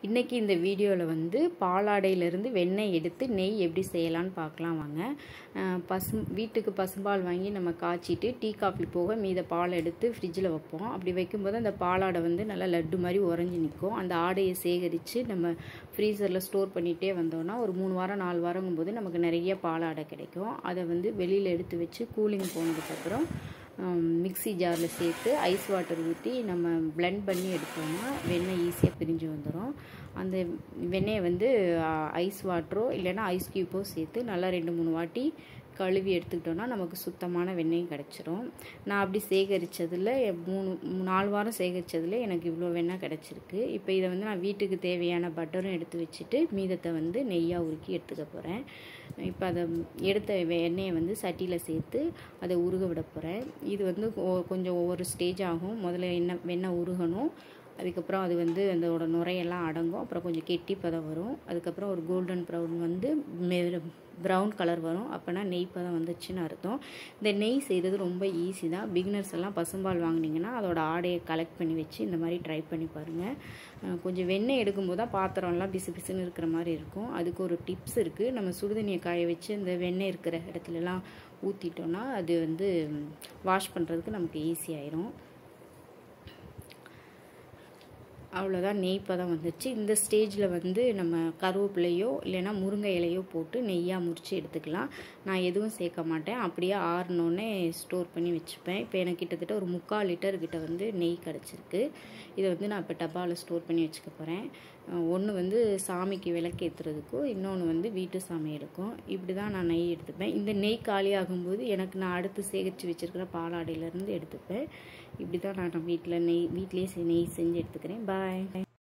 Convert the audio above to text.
இன்றைக்கி இந்த வீடியோவில் வந்து பாலாடையிலேருந்து வெண்ணெய் எடுத்து நெய் எப்படி செய்யலான்னு பார்க்கலாம் வாங்க பசு வீட்டுக்கு பசும்பால் வாங்கி நம்ம காய்ச்சிட்டு டீ காஃபி போக மீத பால் எடுத்து ஃப்ரிட்ஜில் வைப்போம் அப்படி வைக்கும்போது அந்த பாலாடை வந்து நல்லா லட்டு மாதிரி உறைஞ்சி நிற்கும் அந்த ஆடையை சேகரித்து நம்ம ஃப்ரீசரில் ஸ்டோர் பண்ணிகிட்டே வந்தோம்னா ஒரு மூணு வாரம் நாலு வாரங்கும் போது நமக்கு நிறைய பாலாடை கிடைக்கும் அதை வந்து வெளியில் எடுத்து வச்சு கூலிங் போனதுக்கப்புறம் மிக்சி ஜாரில் சேர்த்து ஐஸ் வாட்டர் ஊற்றி நம்ம பிளெண்ட் பண்ணி எடுத்தோம்னா வெண்ணெய் ஈஸியாக பிரிஞ்சு வந்துடும் அந்த வெண்ணெயை வந்து ஐஸ் வாட்டரோ இல்லைன்னா ஐஸ் க்யூப்போ சேர்த்து நல்லா ரெண்டு மூணு வாட்டி கழுவி எடுத்துக்கிட்டோன்னா நமக்கு சுத்தமான வெண்ணெயும் கிடச்சிரும் நான் அப்படி சேகரித்ததில் மூணு நாலு வாரம் சேகரித்ததில் எனக்கு இவ்வளோ வெண்ணெய் கிடச்சிருக்கு இப்போ இதை வந்து நான் வீட்டுக்கு தேவையான பட்டரும் எடுத்து வச்சுட்டு மீதத்தை வந்து நெய்யாக உருக்கி எடுத்துக்க போகிறேன் இப்போ அதை எடுத்த எண்ணெயை வந்து சட்டியில் சேர்த்து அதை உருக விட போகிறேன் இது வந்து கொஞ்சம் ஒவ்வொரு ஸ்டேஜ் ஆகும் முதல்ல எண்ணெய் வெண்ணெய் உருகணும் அதுக்கப்புறம் அது வந்து அதோட நுரையெல்லாம் அடங்கும் அப்புறம் கொஞ்சம் கெட்டி பதம் வரும் அதுக்கப்புறம் ஒரு கோல்டன் ப்ரௌன் வந்து ப்ரௌன் கலர் வரும் அப்போனா நெய் பதம் வந்துச்சுன்னு அர்த்தம் இந்த நெய் செய்கிறது ரொம்ப ஈஸி தான் பிகினர்ஸ் எல்லாம் பசும்பால் வாங்கினீங்கன்னா அதோட ஆடையை கலெக்ட் பண்ணி வச்சு இந்த மாதிரி ட்ரை பண்ணி பாருங்கள் கொஞ்சம் வெண்ணெய் எடுக்கும்போது தான் பாத்திரம்லாம் பிசு பிசுன்னு இருக்கிற மாதிரி இருக்கும் அதுக்கு ஒரு டிப்ஸ் இருக்குது நம்ம சுடுதண்ணியை காய வச்சு இந்த வெண்ணெய் இருக்கிற இடத்துலலாம் ஊற்றிட்டோன்னா அது வந்து வாஷ் பண்ணுறதுக்கு நமக்கு ஈஸி ஆயிரும் அவ்வளோதான் நெய் பதம் வந்துச்சு இந்த ஸ்டேஜில் வந்து நம்ம கருவேப்பிலையோ இல்லைன்னா முருங்கை இலையோ போட்டு நெய்யாக முறித்து எடுத்துக்கலாம் நான் எதுவும் சேர்க்க மாட்டேன் அப்படியே ஆறினோடனே ஸ்டோர் பண்ணி வச்சுப்பேன் இப்போ எனக்கு கிட்டத்தட்ட ஒரு முக்கால் லிட்டர் கிட்ட வந்து நெய் கிடச்சிருக்கு இதை வந்து நான் இப்போ டப்பாவில் ஸ்டோர் பண்ணி வச்சுக்க போகிறேன் ஒன்று வந்து சாமிக்கு விளக்கேற்றுறதுக்கும் இன்னொன்று வந்து வீட்டு சமையலுக்கும் இப்படி தான் நான் நெய் எடுத்துப்பேன் இந்த நெய் காலி ஆகும்போது எனக்கு நான் அடுத்து சேகரித்து வச்சுருக்கிற பாலாடையிலேருந்து எடுத்துப்பேன் இப்படி தான் நான் வீட்டில் நெய் வீட்லேயே நெய் செஞ்சு எடுத்துக்கிறேன் பாய்